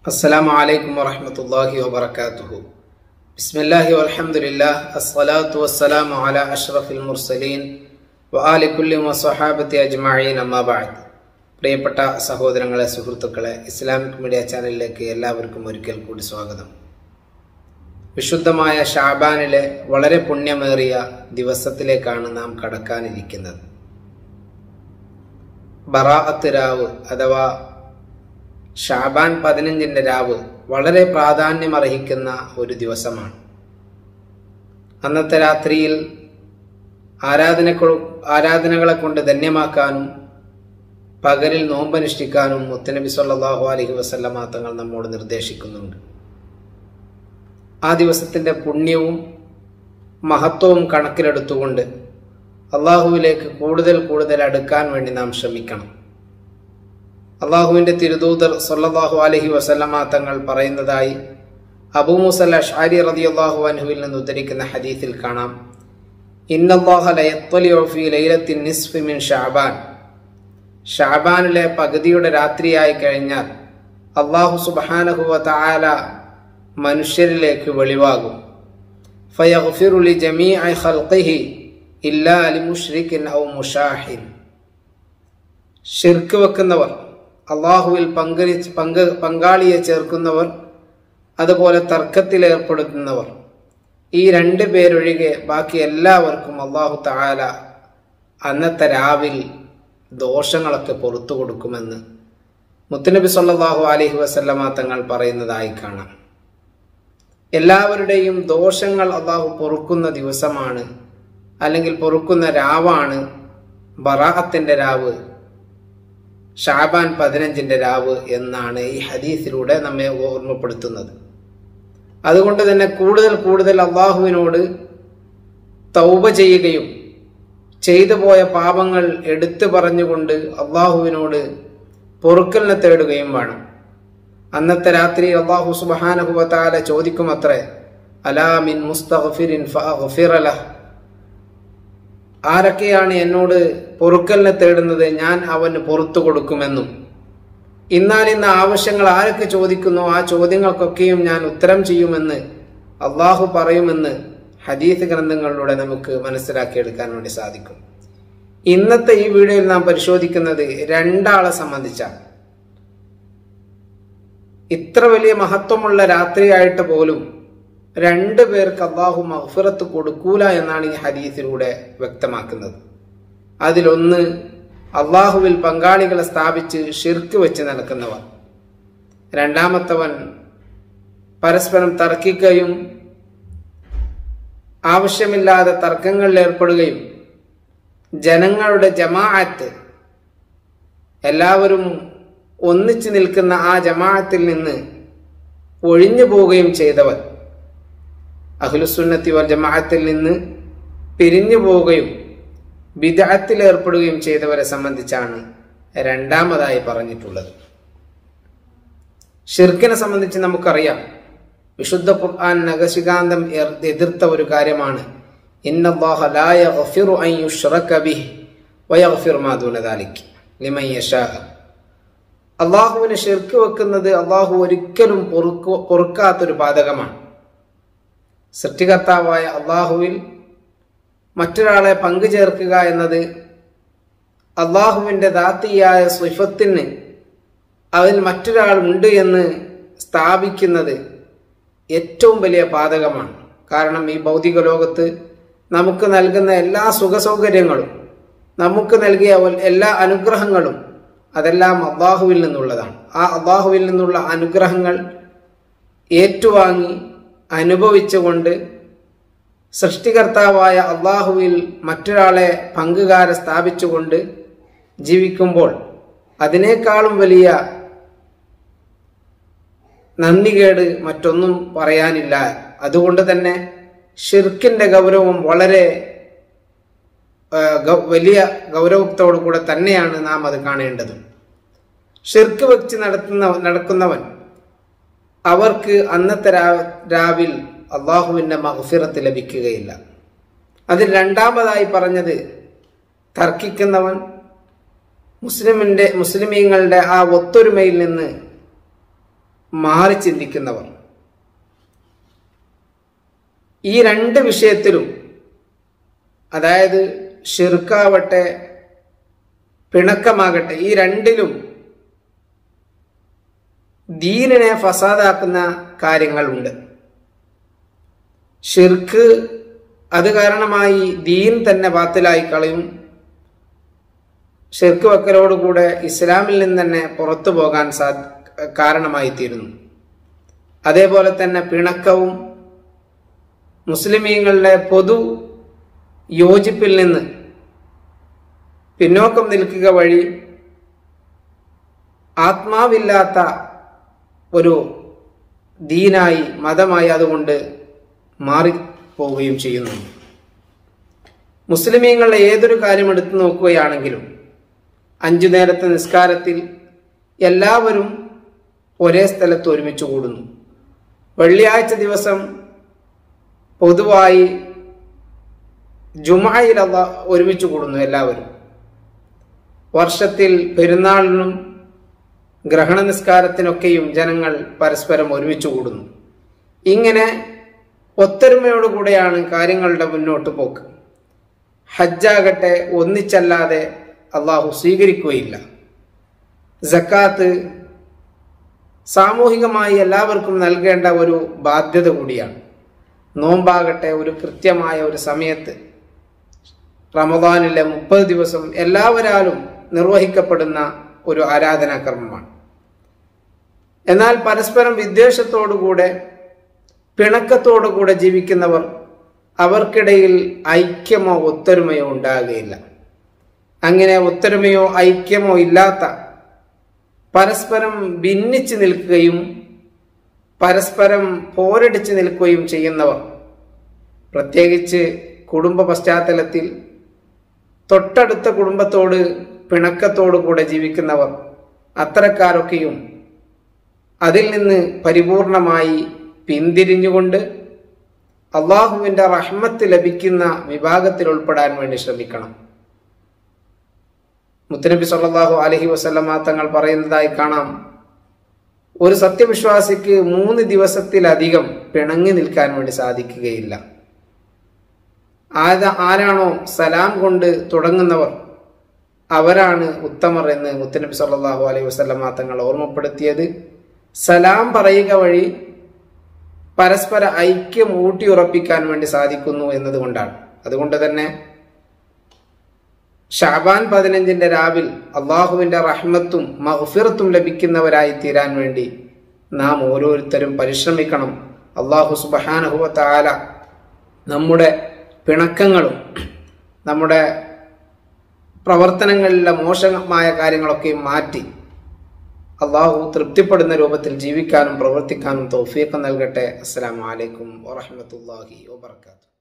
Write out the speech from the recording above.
السلام عليكم ورحمة الله وبركاته بسم الله والحمد لله الصلاة والسلام على أشرف المرسلين وآل كل وصحابة أجمعين أما بعد പ്രിയപ്പെട്ട സഹോദരങ്ങളെ സുഹൃത്തുക്കളെ ഇസ്ലാമിക് മീഡിയ ചാനലിലേക്ക് എല്ലാവർക്കും ഒരിക്കൽ കൂടി സ്വാഗതം വിശുദ്ധമായ ഷാബാനിലെ വളരെ പുണ്യമേറിയ ദിവസത്തിലേക്കാണ് നാം കടക്കാനിരിക്കുന്നത് ബറാഅത്ത് രാവ് അഥവാ ഷാബാൻ പതിനഞ്ചിന്റെ രാവ് വളരെ പ്രാധാന്യമർഹിക്കുന്ന ഒരു ദിവസമാണ് അന്നത്തെ രാത്രിയിൽ ആരാധന ആരാധനകളെ കൊണ്ട് ധന്യമാക്കാനും പകലിൽ നോമ്പനുഷ്ഠിക്കാനും മുത്തനബി സല്ലാഹു അലഹി വസല്ലമ തങ്ങൾ നമ്മോട് നിർദ്ദേശിക്കുന്നുണ്ട് ആ ദിവസത്തിന്റെ പുണ്യവും മഹത്വവും കണക്കിലെടുത്തുകൊണ്ട് അള്ളാഹുവിലേക്ക് കൂടുതൽ കൂടുതൽ അടുക്കാൻ വേണ്ടി നാം ശ്രമിക്കണം അള്ളാഹുവിന്റെ തിരുദൂതർ സല്ലാഹു അലഹി വസല്ലമ തങ്ങൾ പറയുന്നതായി അബൂ മുസല്ല ഷാരി റതി അള്ളാഹു അൻഹുവിൽ നിന്ന് ഉദ്ധരിക്കുന്ന ഹദീസിൽ കാണാം ലൈലത്തിൻ നിസ്ഫി മിൻ ഷാബാൻ ഷാബാനിലെ പകുതിയുടെ രാത്രിയായി കഴിഞ്ഞാൽ അള്ളാഹു സുബാനഹുവ താല മനുഷ്യരിലേക്ക് വെളിവാകും ഫയഗ്ഫിറുലി ജമീഅ ഖൽഖിഹി ഇല്ലാ ലിമുശ്രിക്കിൻ ഔ മുഷാഹിൻ ഷിർക്ക് വെക്കുന്നവർ അള്ളാഹുവിൽ പങ്കരി പങ്ക പങ്കാളിയെ ചേർക്കുന്നവർ അതുപോലെ തർക്കത്തിൽ ഏർപ്പെടുത്തുന്നവർ ഈ രണ്ട് പേരൊഴികെ ബാക്കി എല്ലാവർക്കും അള്ളാഹു താല അന്നത്തെ രാവിൽ ദോഷങ്ങളൊക്കെ പുറത്തു കൊടുക്കുമെന്ന് മുത്തുനബി സല്ലാഹു അലഹി വസല്ലമ തങ്ങൾ പറയുന്നതായി കാണാം എല്ലാവരുടെയും ദോഷങ്ങൾ അള്ളാഹു പൊറുക്കുന്ന ദിവസമാണ് അല്ലെങ്കിൽ പൊറുക്കുന്ന രാവാണ് ബറാഹത്തിന്റെ രാവ് ഷാബാൻ പതിനഞ്ചിന്റെ രാവ് എന്നാണ് ഈ ഹദീസിലൂടെ നമ്മെ ഓർമ്മപ്പെടുത്തുന്നത് അതുകൊണ്ട് തന്നെ കൂടുതൽ കൂടുതൽ അള്ളാഹുവിനോട് തൗബ ചെയ്യുകയും ചെയ്തു പോയ പാപങ്ങൾ എടുത്തു പറഞ്ഞുകൊണ്ട് അള്ളാഹുവിനോട് പൊറുക്കലിനെ തേടുകയും വേണം അന്നത്തെ രാത്രി അള്ളാഹു സുബാനഹുബത്താല ചോദിക്കുമത്രേ അലാമിൻ മുസ്തഫിരിൻ ആരൊക്കെയാണ് എന്നോട് പൊറുക്കലിനെ തേടുന്നത് ഞാൻ അവന് പുറത്തു കൊടുക്കുമെന്നും എന്നാൽ ഇന്ന് ആവശ്യങ്ങൾ ആരൊക്കെ ചോദിക്കുന്നു ആ ചോദ്യങ്ങൾക്കൊക്കെയും ഞാൻ ഉത്തരം ചെയ്യുമെന്ന് അള്ളാഹു പറയുമെന്ന് ഹദീസ് ഗ്രന്ഥങ്ങളിലൂടെ നമുക്ക് മനസ്സിലാക്കിയെടുക്കാൻ വേണ്ടി സാധിക്കും ഇന്നത്തെ ഈ വീഡിയോയിൽ നാം പരിശോധിക്കുന്നത് രണ്ടാളെ സംബന്ധിച്ചാണ് ഇത്ര വലിയ മഹത്വമുള്ള രാത്രിയായിട്ട് പോലും രണ്ടു പേർക്ക് അള്ളാഹു മഹ്ഫിറത്ത് കൊടുക്കൂല എന്നാണ് ഈ ഹദീസിലൂടെ വ്യക്തമാക്കുന്നത് അതിലൊന്ന് അള്ളാഹുവിൽ പങ്കാളികളെ സ്ഥാപിച്ച് ഷിർക്ക് വെച്ച് നടക്കുന്നവർ രണ്ടാമത്തവൻ പരസ്പരം തർക്കിക്കുകയും ആവശ്യമില്ലാതെ തർക്കങ്ങളിൽ ഏർപ്പെടുകയും ജനങ്ങളുടെ ജമാഅത്ത് എല്ലാവരും ഒന്നിച്ചു നിൽക്കുന്ന ആ ജമാഅത്തിൽ നിന്ന് ഒഴിഞ്ഞു പോവുകയും ചെയ്തവർ അഖിലുസുന്നത്തി വൽ ജമാഅത്തിൽ നിന്ന് പിരിഞ്ഞു പോവുകയും വിദഗ്ധത്തിൽ ഏർപ്പെടുകയും ചെയ്തവരെ സംബന്ധിച്ചാണ് രണ്ടാമതായി പറഞ്ഞിട്ടുള്ളത് ഷിർക്കിനെ സംബന്ധിച്ച് നമുക്കറിയാം വിശുദ്ധ ഖുർആൻ നഗശികാന്തം എതിർത്ത ഒരു കാര്യമാണ് അള്ളാഹുവിന് ഷിർക്ക് വെക്കുന്നത് അള്ളാഹു ഒരിക്കലും പൊറുക്കാത്തൊരു പാതകമാണ് സൃഷ്ടികർത്താവായ അള്ളാഹുവിൽ മറ്റൊരാളെ പങ്കു ചേർക്കുക എന്നത് അള്ളാഹുവിന്റെ ദാത്തിയായ സ്വൈഫത്തിന് അതിൽ മറ്റൊരാൾ ഉണ്ട് എന്ന് സ്ഥാപിക്കുന്നത് ഏറ്റവും വലിയ പാതകമാണ് കാരണം ഈ ഭൗതിക ലോകത്ത് നമുക്ക് നൽകുന്ന എല്ലാ സുഖസൗകര്യങ്ങളും നമുക്ക് നൽകിയ എല്ലാ അനുഗ്രഹങ്ങളും അതെല്ലാം അള്ളാഹുവിൽ നിന്നുള്ളതാണ് ആ അള്ളാഹുവിൽ നിന്നുള്ള അനുഗ്രഹങ്ങൾ ഏറ്റുവാങ്ങി അനുഭവിച്ചുകൊണ്ട് സൃഷ്ടികർത്താവായ അള്ളാഹുവിൽ മറ്റൊരാളെ പങ്കുകാരെ സ്ഥാപിച്ചുകൊണ്ട് ജീവിക്കുമ്പോൾ അതിനേക്കാളും വലിയ നന്ദികേട് മറ്റൊന്നും പറയാനില്ല അതുകൊണ്ട് തന്നെ ഷിർക്കിന്റെ ഗൗരവം വളരെ വലിയ ഗൗരവത്തോടു കൂടെ തന്നെയാണ് നാം അത് കാണേണ്ടത് ഷിർക്ക് വെച്ച് നടത്തുന്ന നടക്കുന്നവൻ അവർക്ക് അന്നത്തെ രാവിൽ അള്ളാഹുവിന്റെ മഹഫിറത്ത് ലഭിക്കുകയില്ല അതിൽ രണ്ടാമതായി പറഞ്ഞത് തർക്കിക്കുന്നവൻ മുസ്ലിമിന്റെ മുസ്ലിമീങ്ങളുടെ ആ ഒത്തൊരുമയിൽ നിന്ന് മാറി ചിന്തിക്കുന്നവർ ഈ രണ്ട് വിഷയത്തിലും അതായത് ഷിർക്കാവട്ടെ പിണക്കമാകട്ടെ ഈ രണ്ടിലും ദീനിനെ ഫസാദാക്കുന്ന കാര്യങ്ങളുണ്ട് ഷിർക്ക് അത് കാരണമായി ദീൻ തന്നെ ബാത്തിലായി കളയും ഷിർക്ക് വെക്കലോടുകൂടെ ഇസ്ലാമിൽ നിന്ന് തന്നെ പുറത്തു പോകാൻ സാ കാരണമായി തീരുന്നു അതേപോലെ തന്നെ പിണക്കവും മുസ്ലിമീങ്ങളുടെ പൊതു യോജിപ്പിൽ നിന്ന് പിന്നോക്കം നിൽക്കുക വഴി ആത്മാവില്ലാത്ത ഒരു ദീനായി മതമായി അതുകൊണ്ട് മാറിപ്പോവുകയും ചെയ്യുന്നു മുസ്ലിമീങ്ങളുടെ ഏതൊരു കാര്യം എടുത്തു നോക്കുകയാണെങ്കിലും അഞ്ചു നേരത്തെ നിസ്കാരത്തിൽ എല്ലാവരും ഒരേ സ്ഥലത്ത് ഒരുമിച്ച് കൂടുന്നു വെള്ളിയാഴ്ച ദിവസം പൊതുവായി ജുമായിൽ അള്ള ഒരുമിച്ച് കൂടുന്നു എല്ലാവരും വർഷത്തിൽ പെരുന്നാളിനും ഗ്രഹണ നിസ്കാരത്തിനൊക്കെയും ജനങ്ങൾ പരസ്പരം ഒരുമിച്ച് കൂടുന്നു ഇങ്ങനെ ഒത്തൊരുമയോടുകൂടെയാണ് കാര്യങ്ങളുടെ മുന്നോട്ട് പോക്ക് ഹജ്ജാകട്ടെ ഒന്നിച്ചല്ലാതെ അള്ളാഹു സ്വീകരിക്കുകയില്ല ജക്കാത്ത് സാമൂഹികമായി എല്ലാവർക്കും നൽകേണ്ട ഒരു ബാധ്യത കൂടിയാണ് നോമ്പാകട്ടെ ഒരു കൃത്യമായ ഒരു സമയത്ത് റമദാനിലെ മുപ്പത് ദിവസം എല്ലാവരാലും നിർവഹിക്കപ്പെടുന്ന ഒരു ആരാധനാക്രമമാണ് എന്നാൽ പരസ്പരം വിദ്വേഷത്തോടുകൂടെ പിണക്കത്തോടുകൂടെ ജീവിക്കുന്നവർ അവർക്കിടയിൽ ഐക്യമോ ഒത്തൊരുമയോ ഉണ്ടാകുകയില്ല അങ്ങനെ ഒത്തൊരുമയോ ഐക്യമോ ഇല്ലാത്ത പരസ്പരം ഭിന്നിച്ച് നിൽക്കുകയും പരസ്പരം പോരടിച്ച് നിൽക്കുകയും ചെയ്യുന്നവർ പ്രത്യേകിച്ച് കുടുംബ പശ്ചാത്തലത്തിൽ തൊട്ടടുത്ത കുടുംബത്തോട് പിണക്കത്തോടു കൂടെ ജീവിക്കുന്നവർ അത്തരക്കാരൊക്കെയും അതിൽ നിന്ന് പരിപൂർണമായി പിന്തിരിഞ്ഞുകൊണ്ട് അള്ളാഹുവിന്റെ റഹ്മത്ത് ലഭിക്കുന്ന വിഭാഗത്തിൽ ഉൾപ്പെടാൻ വേണ്ടി ശ്രമിക്കണം മുത്തനബി സല്ലാഹു അലഹി വസ്ലമ തങ്ങൾ പറയുന്നതായി കാണാം ഒരു സത്യവിശ്വാസിക്ക് മൂന്ന് ദിവസത്തിലധികം പിണങ്ങി നിൽക്കാൻ വേണ്ടി സാധിക്കുകയില്ല ആര ആരാണോ സലാം കൊണ്ട് തുടങ്ങുന്നവർ അവരാണ് ഉത്തമർ എന്ന് മുത്തനബി സല്ലാഹു അലൈഹി വസ്ലമ തങ്ങൾ ഓർമ്മപ്പെടുത്തിയത് സലാം പറയുക വഴി പരസ്പര ഐക്യം ഊട്ടിയുറപ്പിക്കാൻ വേണ്ടി സാധിക്കുന്നു എന്നതുകൊണ്ടാണ് അതുകൊണ്ട് തന്നെ ഷാബാൻ പതിനഞ്ചിന്റെ രാവിൽ അള്ളാഹുവിന്റെ റഹ്മത്തും മഹ്ഫിറത്തും ലഭിക്കുന്നവരായി തീരാൻ വേണ്ടി നാം ഓരോരുത്തരും പരിശ്രമിക്കണം അള്ളാഹു സുബഹാനഹുവ താല നമ്മുടെ പിണക്കങ്ങളും നമ്മുടെ പ്രവർത്തനങ്ങളിലെ മോശമായ കാര്യങ്ങളൊക്കെ മാറ്റി അള്ളാഹു തൃപ്തിപ്പെടുന്ന രൂപത്തിൽ ജീവിക്കാനും പ്രവർത്തിക്കാനും തൗഫീഖ് നൽകട്ടെ അസ്സലാമു അലൈക്കും വറഹമത്തല്ലാഹി വബർക്കാത്തു